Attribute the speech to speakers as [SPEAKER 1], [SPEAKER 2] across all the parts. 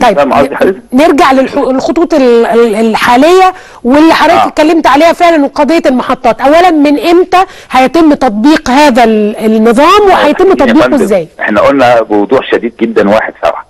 [SPEAKER 1] طيب
[SPEAKER 2] فاهم قصدي حضرتك؟
[SPEAKER 1] نرجع للخطوط الحاليه واللي حضرتك
[SPEAKER 2] آه.
[SPEAKER 1] اتكلمت عليها فعلا وقضيه المحطات اولا من امتى هيتم تطبيق هذا ال- النظام وهيتم
[SPEAKER 2] يا
[SPEAKER 1] تطبيقه
[SPEAKER 2] فندم،
[SPEAKER 1] ازاي
[SPEAKER 2] احنا قلنا بوضوح شديد جدا 1 7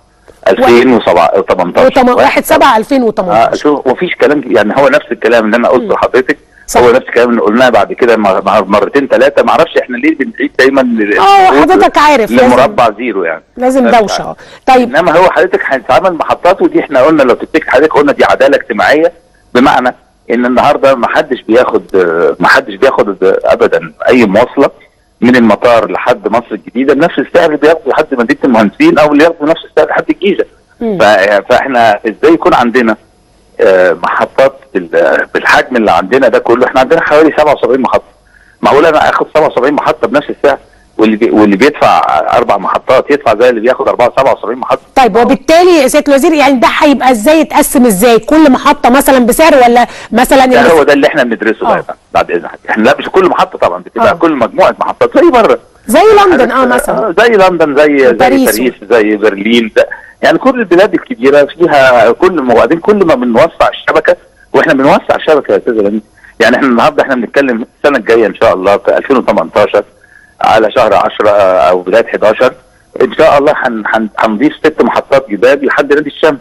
[SPEAKER 2] 2018
[SPEAKER 1] 1 7
[SPEAKER 2] اه
[SPEAKER 1] 2018
[SPEAKER 2] شوف مفيش كلام يعني هو نفس الكلام اللي انا قلته لحضرتك
[SPEAKER 1] صح.
[SPEAKER 2] هو نفس الكلام اللي قلناه بعد كده مر- مر- مرتين ثلاثه ما اعرفش احنا ليه بنعيد دايما لل-
[SPEAKER 1] اه حضرتك عارف لازم
[SPEAKER 2] لمربع زيرو يعني
[SPEAKER 1] لازم
[SPEAKER 2] فاهم؟
[SPEAKER 1] دوشه اه طيب
[SPEAKER 2] انما هو حضرتك هيتعمل محطات ودي احنا قلنا لو تفتكر حضرتك قلنا دي عداله اجتماعيه بمعنى ان النهارده ما حدش بياخد ما حدش بياخد ابدا اي مواصله من المطار لحد مصر الجديده بنفس السعر اللي بياخده لحد مدينه المهندسين او اللي ياخده نفس السعر لحد الجيزه
[SPEAKER 1] مم.
[SPEAKER 2] ف- فاحنا ازاي يكون عندنا آه، محطات بال- بالحجم اللي عندنا ده كله احنا عندنا حوالي 77 محطه معقول انا اخد 77 محطه بنفس السعر واللي بي واللي بيدفع اربع محطات يدفع زي اللي بياخد 77 محطه
[SPEAKER 1] طيب وبالتالي يا سياده الوزير يعني ده هيبقى ازاي يتقسم ازاي كل محطه مثلا بسعر ولا مثلا
[SPEAKER 2] ده
[SPEAKER 1] اللي-
[SPEAKER 2] هو ده اللي احنا بندرسه
[SPEAKER 1] آه.
[SPEAKER 2] بقى بعد اذنك احنا لا مش كل محطه طبعا بتبقى
[SPEAKER 1] آه.
[SPEAKER 2] كل مجموعه محطات زي بره
[SPEAKER 1] زي لندن اه مثلا
[SPEAKER 2] آه، زي لندن زي زي
[SPEAKER 1] باريس.
[SPEAKER 2] باريس زي برلين ده يعني كل البلاد الكبيره فيها كل وبعدين كل ما بنوسع الشبكه واحنا بنوسع الشبكه يا استاذ غني يعني احنا النهارده احنا بنتكلم السنه الجايه ان شاء الله في 2018 على شهر 10 او بدايه 11 ان شاء الله هن- هن- هنضيف ست محطات جداد لحد نادي الشمس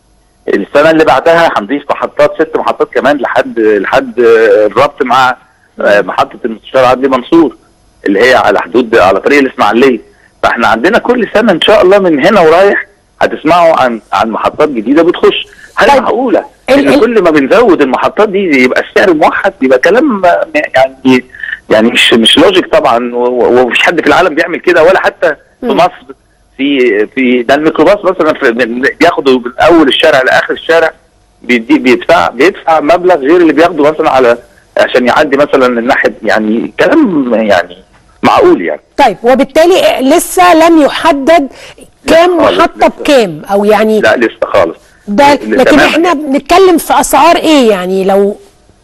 [SPEAKER 2] السنه اللي بعدها هنضيف محطات ست محطات كمان لحد لحد الربط مع آه، محطه المستشار عدلي منصور اللي هي على حدود على طريق الاسماعيليه فاحنا عندنا كل سنه ان شاء الله من هنا ورايح هتسمعوا عن عن محطات جديده بتخش هل
[SPEAKER 1] طيب.
[SPEAKER 2] معقوله
[SPEAKER 1] ال-
[SPEAKER 2] ان
[SPEAKER 1] ال-
[SPEAKER 2] كل ما بنزود المحطات دي يبقى السعر موحد يبقى كلام آه، يعني يعني مش مش لوجيك طبعا و- و- ومفيش حد في العالم بيعمل كده ولا حتى في
[SPEAKER 1] مم.
[SPEAKER 2] مصر في في ده الميكروباص مثلا في من- بياخده من اول الشارع لاخر الشارع بيدي بيدفع بيدفع مبلغ غير اللي بياخده مثلا على عشان يعدي مثلا الناحيه يعني كلام يعني معقول يعني
[SPEAKER 1] طيب وبالتالي لسه لم يحدد كام
[SPEAKER 2] خالص
[SPEAKER 1] محطه
[SPEAKER 2] لسه.
[SPEAKER 1] بكام او يعني
[SPEAKER 2] لا لسه خالص
[SPEAKER 1] ده
[SPEAKER 2] ل-
[SPEAKER 1] لكن
[SPEAKER 2] تماماً.
[SPEAKER 1] احنا بنتكلم في اسعار ايه يعني لو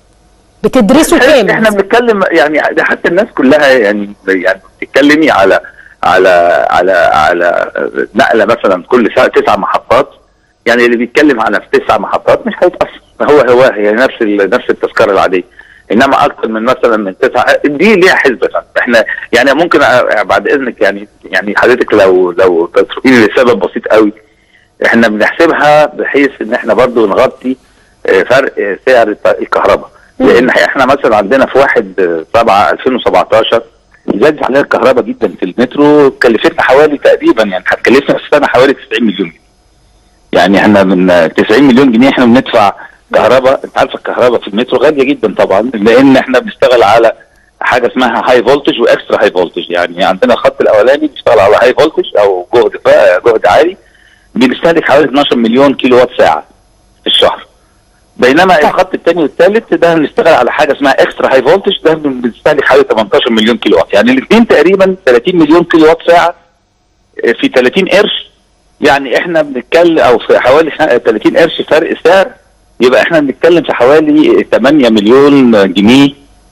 [SPEAKER 1] بتدرسوا كام
[SPEAKER 2] احنا بنتكلم يعني ده حتى الناس كلها يعني يعني بتتكلمي على على على على نقله مثلا كل ساعه تسع محطات يعني اللي بيتكلم على في تسع محطات مش هيتاثر هو هو هي نفس ال- نفس التذكره العاديه انما اكثر من مثلا من تسعه دي ليها حسبه احنا يعني ممكن أ- بعد اذنك يعني يعني حضرتك لو لو تتركيني لسبب بسيط قوي احنا بنحسبها بحيث ان احنا برضو نغطي آه، فرق آه، سعر الت- الكهرباء لان احنا مثلا عندنا في 1 7 2017 زادت علينا الكهرباء جدا في المترو كلفتنا حوالي تقريبا يعني هتكلفنا في السنه حوالي 90 مليون جنيه يعني احنا من 90 مليون جنيه احنا بندفع كهرباء انت عارف الكهرباء في المترو غاليه جدا طبعا لان احنا بنشتغل على حاجه اسمها هاي فولتج واكسترا هاي فولتج يعني عندنا الخط الاولاني بيشتغل على هاي فولتج او جهد فا- جهد عالي بنستهلك حوالي 12 مليون كيلو وات ساعه في الشهر بينما
[SPEAKER 1] طيب.
[SPEAKER 2] الخط الثاني والثالث ده بنشتغل على حاجه اسمها اكسترا هاي فولتج ده بنستهلك حوالي 18 مليون كيلو وات يعني الاثنين تقريبا 30 مليون كيلو وات ساعه آه، في 30 قرش يعني احنا بنتكلم او في حوالي خ- 30 قرش فرق سعر يبقى احنا بنتكلم في حوالي 8 مليون جنيه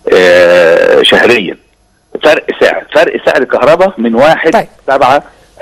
[SPEAKER 2] آه، شهريا فرق سعر فرق سعر الكهرباء من 1
[SPEAKER 1] طيب.
[SPEAKER 2] 7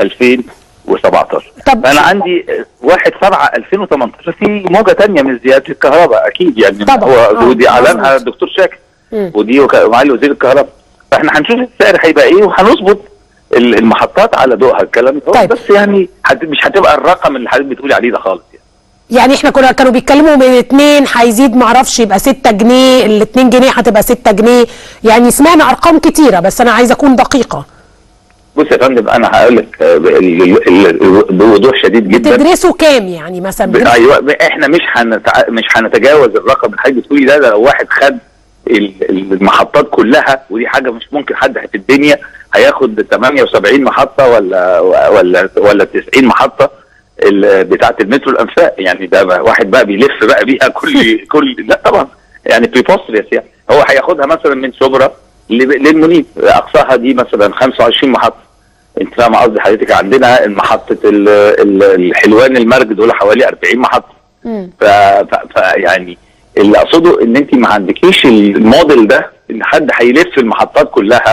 [SPEAKER 2] 2017
[SPEAKER 1] طب
[SPEAKER 2] فانا عندي 1 7 2018 في موجه تانية من زياده الكهرباء اكيد يعني
[SPEAKER 1] طبعاً.
[SPEAKER 2] هو
[SPEAKER 1] آه،
[SPEAKER 2] ودي اعلنها
[SPEAKER 1] مظبوط.
[SPEAKER 2] الدكتور شاكر
[SPEAKER 1] مم.
[SPEAKER 2] ودي وك- معالي وزير الكهرباء فاحنا هنشوف السعر هيبقى ايه وهنظبط ال- المحطات على ضوءها الكلام ده
[SPEAKER 1] طيب.
[SPEAKER 2] بس يعني هت- مش هتبقى الرقم اللي حضرتك بتقولي عليه ده خالص يعني.
[SPEAKER 1] يعني احنا كنا كانوا بيتكلموا من اتنين هيزيد معرفش يبقى 6 جنيه ال 2 جنيه هتبقى 6 جنيه يعني سمعنا ارقام كتيره بس انا عايزه اكون دقيقه
[SPEAKER 2] بص يا فندم انا هقول لك آه، ب- ال- ال- ال- بوضوح شديد جدا
[SPEAKER 1] بتدرسوا كام يعني مثلا
[SPEAKER 2] ب-
[SPEAKER 1] بتدرسوا-
[SPEAKER 2] ايوه ب- احنا مش هنتع... مش هنتجاوز الرقم اللي حضرتك بتقولي ده, ده لو واحد خد ال- ال- المحطات كلها ودي حاجه مش ممكن حد في الدنيا هياخد 78 محطه ولا ولا ولا 90 محطه ال- بتاعه المترو الانفاق يعني ده بقى واحد بقى بيلف بقى بيها كل كل لا طبعا يعني بريبوستريس يعني هو هياخدها مثلا من شبرا ل- للمنيب اقصاها دي مثلا 25 محطه انت فاهم قصدي حضرتك عندنا محطه ال- ال- الحلوان المرج دول حوالي 40 محطه
[SPEAKER 1] مم.
[SPEAKER 2] ف... ف... ف يعني اللي اقصده ان انت ما عندكيش الموديل ده ان حد هيلف المحطات كلها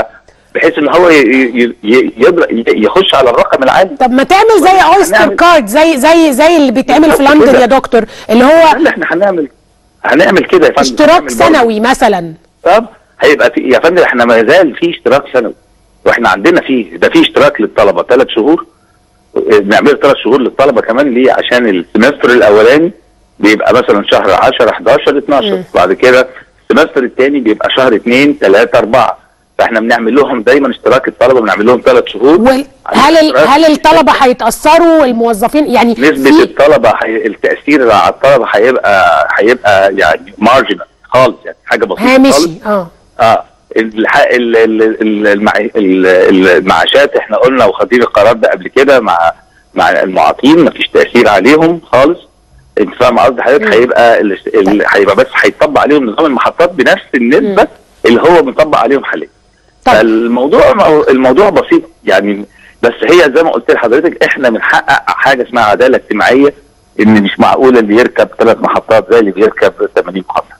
[SPEAKER 2] بحيث ان هو ي- ي- ي- يضرب- ي- يخش على الرقم العالي
[SPEAKER 1] طب ما تعمل زي اويستر
[SPEAKER 2] هنعمل-
[SPEAKER 1] كارد زي زي زي اللي بيتعمل في
[SPEAKER 2] بالظبط
[SPEAKER 1] لندن
[SPEAKER 2] كده.
[SPEAKER 1] يا دكتور اللي هو
[SPEAKER 2] لا احنا هنعمل هنعمل كده يا فندم
[SPEAKER 1] اشتراك
[SPEAKER 2] هنعمل برضه.
[SPEAKER 1] سنوي مثلا
[SPEAKER 2] طب هيبقى في يا فندم احنا ما زال في اشتراك سنوي واحنا عندنا فيه ده في اشتراك للطلبه ثلاث شهور نعمل ثلاث شهور للطلبه كمان ليه عشان السمستر الاولاني بيبقى مثلا شهر 10 11 12 بعد كده السمستر الثاني بيبقى شهر 2 3 4 فاحنا بنعمل لهم دايما اشتراك الطلبه بنعمل لهم ثلاث شهور
[SPEAKER 1] وهل
[SPEAKER 2] عشان
[SPEAKER 1] ال-
[SPEAKER 2] اشتراك
[SPEAKER 1] هل الطلبه هيتاثروا الموظفين يعني
[SPEAKER 2] نسبة
[SPEAKER 1] في
[SPEAKER 2] الطلبة حي... التأثير على الطلبة هيبقى هيبقى يعني مارجنال خالص يعني حاجة بسيطة خالص
[SPEAKER 1] هامشي اه
[SPEAKER 2] اه الح... ال... ال... ال... المع... ال... المعاشات احنا قلنا وخدين القرار ده قبل كده مع مع المعاطين مفيش تأثير عليهم خالص انت فاهم قصدي حضرتك هيبقى ال... ال... هيبقى بس هيطبق عليهم نظام المحطات بنفس النسبة اللي هو مطبق عليهم حاليا
[SPEAKER 1] طب
[SPEAKER 2] فالموضوع الموضوع بسيط يعني بس هي زي ما قلت لحضرتك احنا بنحقق حاجه اسمها عداله اجتماعيه ان مش معقول اللي يركب ثلاث محطات زي اللي بيركب 80 محطه